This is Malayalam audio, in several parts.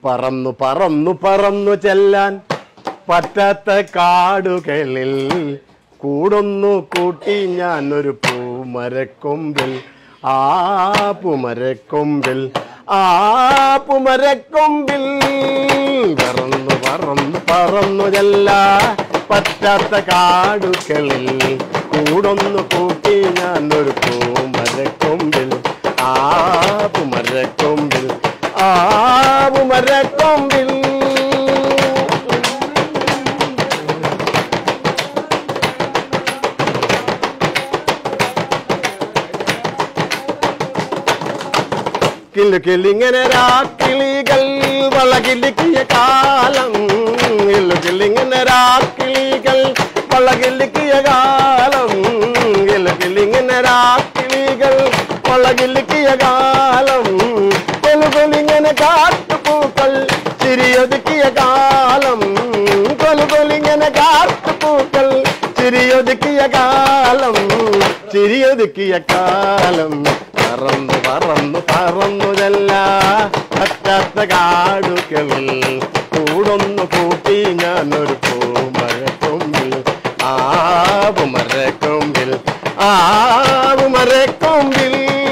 പറന്നു പറന്നു പറന്നു ചെല്ലാൻ പറ്റാത്ത കാടുകളിൽ കൂടൊന്നു കൂട്ടി ഞാൻ ഒരു പൂമരക്കൊമ്പിൽ ആ പൂമരക്കൊമ്പിൽ ആ പൂമരക്കൊമ്പിൽ പറന്നു പറന്നു പറന്നു ചെല്ലാ പറ്റാത്ത കാടുകളിൽ കൂടൊന്നു കൂട്ടി ഞാൻ ഒരു പൂമരക്കൊമ്പിൽ ആ പൂമരക്കൊമ്പിൽ ആ പൂമരക്കൊമ്പിൽ കില്ലു കില്ലിങ്ങനെ രാക്കിളികൾ വളകിലിക്കിയ കാലം കില്ലു കില്ലിങ്ങനെ രാക്കിളികൾ വളകിലിക്കിയ കാലം കില്ലു കില്ലിങ്ങനെ രാക്കിളികൾ വളകിലിക്കിയ കാലം കൊലുകൊലിങ്ങനെ കാട്ടുപൂക്കൾ ചിരിയൊതുക്കിയ കാലം കൊലുകൊലിങ്ങനെ കാട്ടുപൂക്കൾ ചിരിയൊതുക്കിയ കാലം ചിരിയൊതുക്കിയ കാലം പറന്നു പറന്നു പറന്നു ചെല്ല പറ്റാത്ത കാടുകളിൽ കൂടൊന്നു കൂട്ടി ഞാനൊരു പൂമരക്കൊമ്പിൽ ആ പൂമരക്കൊമ്പിൽ ആ പൂമരക്കൊമ്പിൽ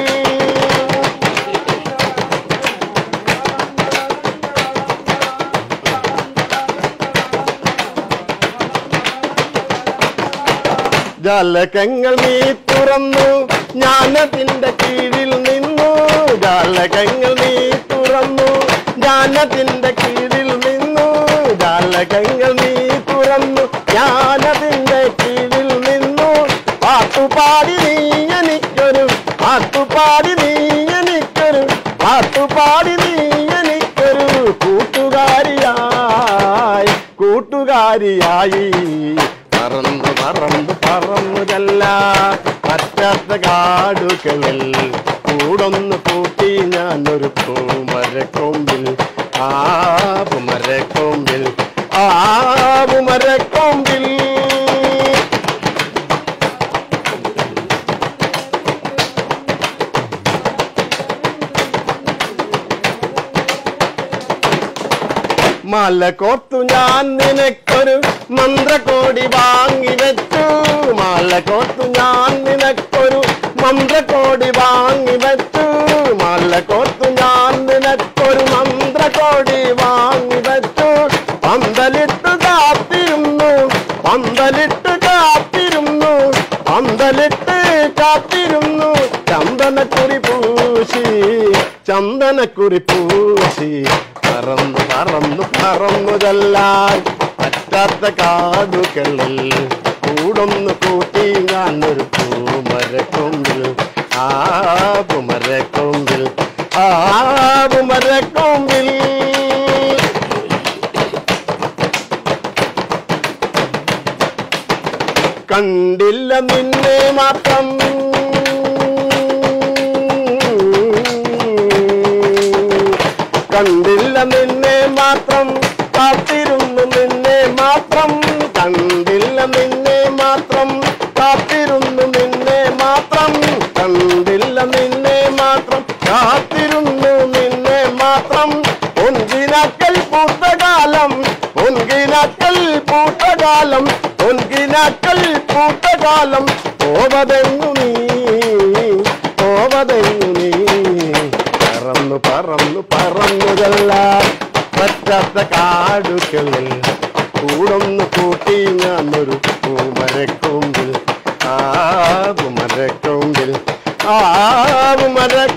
ജാലകങ്ങൾ നീ തുറന്നു ജ്ഞാനത്തിന്റെ കീഴിൽ നിന്നു ജാലകങ്ങൾ നീ തുറന്നു ജ്ഞാനത്തിന്റെ കീഴിൽ നിന്നു ജാലകങ്ങൾ നീ തുറന്നു ജ്ഞാനത്തിന്റെ കീഴിൽ നിന്നു പാട്ടുപാടി നീ എനിക്കൊരു പാട്ടുപാടി നീ എനിക്കൊരു പാട്ടുപാടി നീ എനിക്കൊരു കൂട്ടുകാരിയായി കൂട്ടുകാരിയായി പറന്നു പറന്നു പറന്നു ചെല്ല പറ്റാത്ത കാടുകളിൽ കൂടൊന്ന് കൂട്ടി ഞാനൊരു പൂമരക്കൊമ്പിൽ ആ പൂമരക്കൊമ്പിൽ ആ പൂമരക്കൊമ്പിൽ മല കോർത്തു ഞാൻ നിനക്കൊരു മന്ത്രകോടി വാങ്ങി വെച്ചു മല കോർത്തു ഞാൻ നിനക്കൊരു മന്ത്രകോടി വാങ്ങി വെച്ചു മല കോർത്തു ഞാൻ നിനക്കൊരു മന്ത്രകോടി വാങ്ങി വെച്ചു പന്തലിട്ട് കാത്തിരുന്നു പന്തലിട്ട് കാത്തിരുന്നു പന്തലിട്ട് കാത്തിരുന്നു ചന്ദനക്കുറി പൂശി ചന്ദനക്കുറി പൂശി പറന്നു പറന്നു പറന്നു ചെല്ലാൻ പറ്റാത്ത കാടുകളിൽ കൂടൊന്നു കൂട്ടി ഞാൻ ഒരു പൂമരക്കൊമ്പിൽ ആ പൂമരക്കൊമ്പിൽ ആ പൂമരക്കൊമ്പിൽ കണ്ടില്ല നിന്നെ മാത്രം കണ്ടില്ല നിന്നെ മാത്രം കാത്തിരുന്നു നിന്നെ മാത്രം കണ്ടില്ല നിന്നെ മാത്രം കാത്തിരുന്നു നിന്നെ മാത്രം കണ്ടില്ല നിന്നെ മാത്രം കാത്തിരുന്നു നിന്നെ മാത്രം ഒന്നിനക്കൽ പൂത്തകാലം ഒന്നിനക്കൽ പൂത്തകാലം ഒന്നിനക്കൽ പൂത്തകാലം പോവതെങ്ങു നീ പോവതെങ്ങു നീ പറന്നു പറന്നു പറന്നു ചെല്ലാൻ പറ്റാത്ത കാടുകളിൽ കൂടൊന്നു കൂട്ടി ഞാനൊരു പൂമരക്കൊമ്പിൽ ആ പൂമരക്കൊമ്പിൽ ആ പൂമര